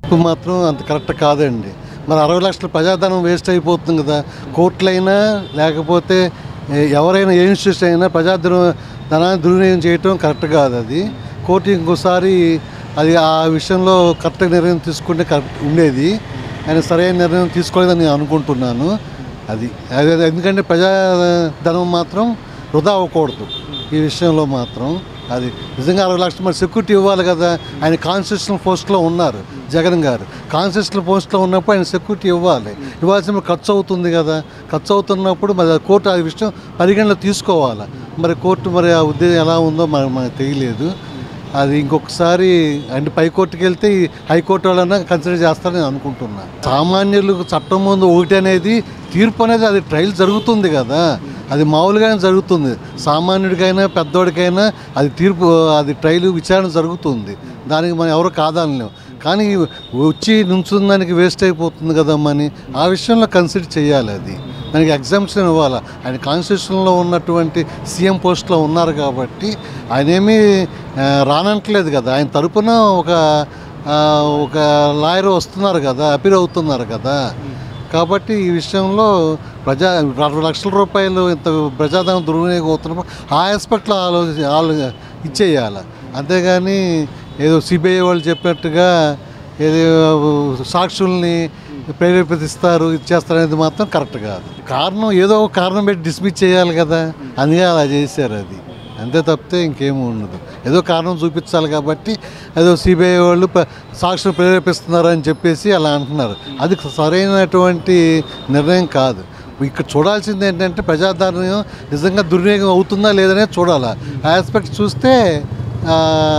ఇప్పుడు మాత్రం అంత కరెక్ట్ కాదండి మరి అరవై లక్షల ప్రజాధనం వేస్ట్ అయిపోతుంది కదా కోర్టులైనా లేకపోతే ఏ- ఎవరైనా ఏ ఇన్స్టిట్యూషన్ అయినా ప్రజాధనం ధనాన్ని దుర్వినియోగం చేయటం కరెక్ట్ కాదు అది కోర్టు ఇంకోసారి అది ఆ విషయంలో కరెక్ట్ నిర్ణయం తీసుకుంటే కరెక్ట్ ఉండేది ఆయన సరైన నిర్ణయం తీసుకోలేదని నేను అనుకుంటున్నాను అది అదే ఎందుకంటే ప్రజాధనం మాత్రం వృధా అవ్వకూడదు ఈ విషయంలో మాత్రం అది నిజంగా అరవై లక్షలు మరి సెక్యూరిటీ ఇవ్వాలి కదా ఆయన కాన్స్టిట్యూషనల్ పోస్ట్లో ఉన్నారు జగన్ గారు కాన్స్టిట్యూషనల్ పోస్ట్లో ఉన్నప్పుడు ఆయన సెక్యూరిటీ ఇవ్వాలి ఇవ్వాల్సిన ఖర్చు అవుతుంది కదా ఖర్చు అవుతున్నప్పుడు మరి ఆ కోర్టు ఆ విషయం పరిగణలో తీసుకోవాలి మరి కోర్టు మరి ఆ ఉద్దేశం ఎలా ఉందో మనకు మనకు తెలియలేదు అది ఇంకొకసారి అంటే పైకోర్టుకి వెళ్తే ఈ హైకోర్టు వాళ్ళన్నా కన్సిడర్ చేస్తారని నేను అనుకుంటున్నా సామాన్యులకు చట్టం ముందు ఒకటి అనేది తీర్పు అనేది అది ట్రయల్ జరుగుతుంది కదా అది మామూలుగానే జరుగుతుంది సామాన్యుడికైనా పెద్దోడికైనా అది తీర్పు అది ట్రయల్ విచారణ జరుగుతుంది దానికి మనం ఎవరు కాదనలేం కానీ వచ్చి నుంచుందానికి వేస్ట్ అయిపోతుంది కదమ్మా అని ఆ విషయంలో కన్సిడర్ చేయాలి అది దానికి ఎగ్జామ్షన్ ఇవ్వాలి ఆయన కాన్స్టిట్యూషన్లో ఉన్నటువంటి సీఎం పోస్ట్లో ఉన్నారు కాబట్టి ఆయన ఏమీ ఆ, రానంటలేదు కదా ఆయన తరపున ఒక ఆ, ఒక లాయర్ వస్తున్నారు కదా అపీర్ అవుతున్నారు కదా కాబట్టి ఈ విషయంలో ప్రజా అరవై లక్షల రూపాయలు ఇంత ప్రజాధనం దుర్వినియోగం అవుతున్నప్పుడు ఆ ఆస్పెక్ట్లో ఆలోచి ఆలో ఇచ్చేయాలి అంతేగాని ఏదో సిబిఐ వాళ్ళు చెప్పినట్టుగా ఏదో సాక్షుల్ని ప్రేరేపిస్తారు ఇచ్చేస్తారు అనేది మాత్రం కరెక్ట్ కాదు కారణం ఏదో ఒక కారణం పెట్టి డిస్మిస్ చేయాలి కదా అందుకే అలా చేశారు అది అంతే తప్పితే ఇంకేమీ ఉండదు ఏదో కారణం చూపించాలి కాబట్టి ఏదో సిబిఐ వాళ్ళు ప- సాక్షులు ప్రేరేపిస్తున్నారు అని చెప్పేసి అలా అంటున్నారు అది సరైనటువంటి నిర్ణయం కాదు ఇక్కడ చూడాల్సింది ఏంటంటే ప్రజాధారణం నిజంగా దుర్వినియోగం అవుతుందా లేదనే చూడాలి ఆ ఆస్పెక్ట్ చూస్తే ఆ,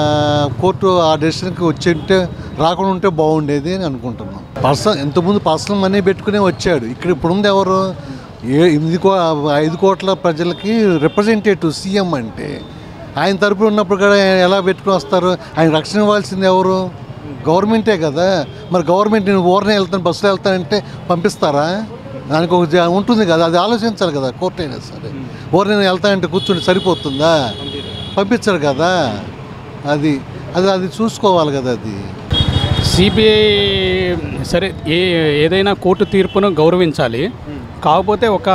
కోర్టు ఆ డెసిషన్కి వచ్చి ఉంటే రాకుండా ఉంటే బాగుండేది అని అనుకుంటున్నాం పర్సన్ ఇంతకుముందు పర్సనల్ మనీ పెట్టుకునే వచ్చాడు ఇక్కడ ఇప్పుడు ఉంది ఎవరు ఏ ఎనిమిది కో ఐదు కోట్ల ప్రజలకి రిప్రజెంటేటివ్ సీఎం అంటే ఆయన తరపున ఉన్నప్పుడు కూడా ఎలా పెట్టుకుని వస్తారు ఆయన రక్షణ ఇవ్వాల్సింది ఎవరు గవర్నమెంటే కదా మరి గవర్నమెంట్ నేను ఊరనే వెళ్తాను బస్సులో వెళ్తానంటే పంపిస్తారా దానికి ఒక జా- ఉంటుంది కదా అది ఆలోచించాలి కదా కోర్టు అయినా సరే ఊరు నేను వెళ్తానంటే కూర్చుని సరిపోతుందా పంపించరు కదా అది అది అది చూసుకోవాలి కదా అది సిబిఐ సరే ఏ ఏదైనా కోర్టు తీర్పును గౌరవించాలి కాకపోతే ఒక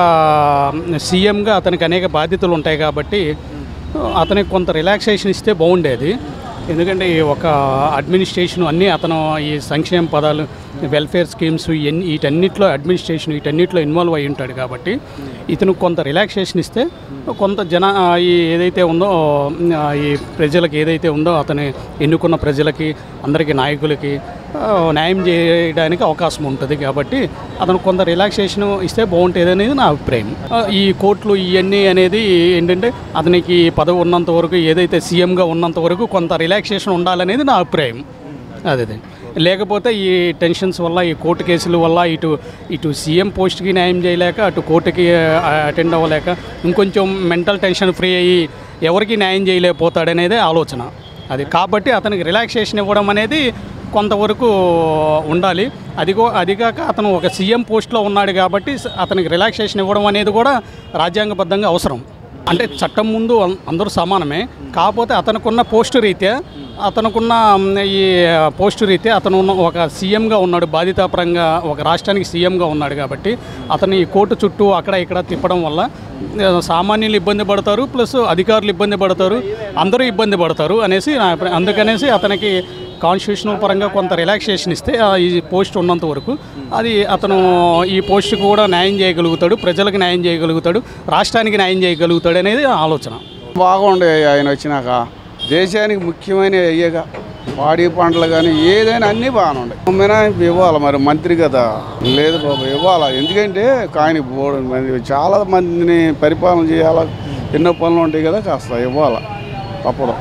సీఎంగా అతనికి అనేక బాధ్యతలు ఉంటాయి కాబట్టి అతనికి కొంత రిలాక్సేషన్ ఇస్తే బాగుండేది ఎందుకంటే ఈ ఒక అడ్మినిస్ట్రేషన్ అన్నీ అతను ఈ సంక్షేమ పదాలు వెల్ఫేర్ స్కీమ్స్ ఇవన్నీ వీటన్నిటిలో అడ్మినిస్ట్రేషన్ వీటన్నిటిలో ఇన్వాల్వ్ అయి ఉంటాడు కాబట్టి ఇతను కొంత రిలాక్సేషన్ ఇస్తే కొంత జన ఈ ఏదైతే ఉందో ఆ, ఈ ప్రజలకు ఏదైతే ఉందో అతని ఎన్నుకున్న ప్రజలకి అందరికీ నాయకులకి ఆ, న్యాయం చేయడానికి అవకాశం ఉంటుంది కాబట్టి అతను కొంత రిలాక్సేషన్ ఇస్తే బాగుంటుంది అనేది నా అభిప్రాయం ఆ, ఈ కోర్టులు ఇవన్నీ అనేది ఏంటంటే అతనికి పదవి ఉన్నంత వరకు ఏదైతే సీఎంగా ఉన్నంత వరకు కొంత రిలాక్సేషన్ ఉండాలనేది నా అభిప్రాయం అదే అదే లేకపోతే ఈ టెన్షన్స్ వల్ల ఈ కోర్టు కేసుల వల్ల ఇటు ఇటు సీఎం పోస్ట్కి న్యాయం చేయలేక అటు కోర్టుకి అటెండ్ అవ్వలేక ఇంకొంచెం మెంటల్ టెన్షన్ ఫ్రీ అయ్యి ఎవరికి న్యాయం చేయలేకపోతాడనేదే ఆలోచన అది కాబట్టి అతనికి రిలాక్సేషన్ ఇవ్వడం అనేది కొంతవరకు ఉండాలి అదిగో అదిగాక అతను ఒక సీఎం పోస్ట్లో ఉన్నాడు కాబట్టి స- అతనికి రిలాక్సేషన్ ఇవ్వడం అనేది కూడా రాజ్యాంగబద్ధంగా అవసరం అంటే చట్టం ముందు అం- అందరూ సమానమే కాకపోతే అతనుకున్న పోస్టు రీత్యా అతనుకున్న మ్, ఈ పోస్టు రీత్యా అతను ఉన్న ఒక సీఎంగా ఉన్నాడు బాధితాపరంగా ఒక రాష్ట్రానికి సీఎంగా ఉన్నాడు కాబట్టి అతను ఈ కోర్టు చుట్టూ అక్కడ ఇక్కడ తిప్పడం వల్ల ఆ, సామాన్యులు ఇబ్బంది పడతారు ప్లస్ అధికారులు ఇబ్బంది పడతారు అందరూ ఇబ్బంది పడతారు అనేసి నా అభిప్రాయం. అందుకనేసి అతనికి కాన్స్టిట్యూషనల్ పరంగా కొంత రిలాక్సేషన్ ఇస్తే ఆ, ఈ పోస్ట్ ఉన్నంత వరకు అది అతను ఈ పోస్ట్కి కూడా న్యాయం చేయగలుగుతాడు ప్రజలకు న్యాయం చేయగలుగుతాడు రాష్ట్రానికి న్యాయం చేయగలుగుతాడు అనేది నా ఆలోచన బాగుండే ఆయన వచ్చినాక దేశానికి ముఖ్యమైన అయ్యేగా పాడి పంటలు కానీ ఏదైనా అన్నీ బాగానే ఉన్నాయి మినహాయింపు ఇవ్వాలి మరి మంత్రి కదా లేదు బాబు ఇవ్వాలి ఎందుకంటే ఆయన బోర్డు మంది చాలా మందిని పరిపాలన చేయాలా ఎన్నో పనులు ఉంటాయి కదా కాస్త ఇవ్వాలి తప్పడం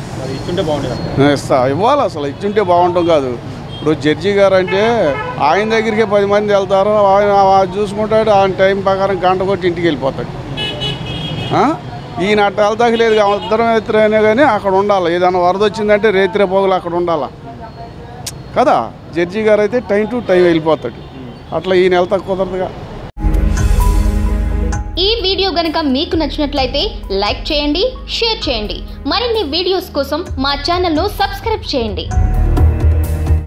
ఇస్తా ఇవ్వాలి అసలు ఇచ్చుంటే బాగుంటాం కాదు ఇప్పుడు జడ్జి గారు అంటే ఆయన దగ్గరికి పది మంది వెళ్తారు ఆయన ఆయన చూసుకుంటాడు ఆయన టైం ప్రకారం గంట కొట్టి ఇంటికి వెళ్ళిపోతాడు ఆ? ఈయన అట్ట వెళ్తాకి లేదు ఇద్దరం ఎత్తురైనా కానీ అక్కడ ఉండాలి ఏదైనా వరద వచ్చిందంటే రేత్రి పోగులు అక్కడ ఉండాలా కదా జడ్జి గారు అయితే టైం టు టైం వెళ్ళిపోతాడు అట్లా ఈయన వెళ్తా కుదరదుగా ఈ వీడియో గనుక మీకు నచ్చినట్లయితే లైక్ చేయండి షేర్ చేయండి మరిన్ని వీడియోస్ కోసం మా ఛానల్ను సబ్స్క్రైబ్ చేయండి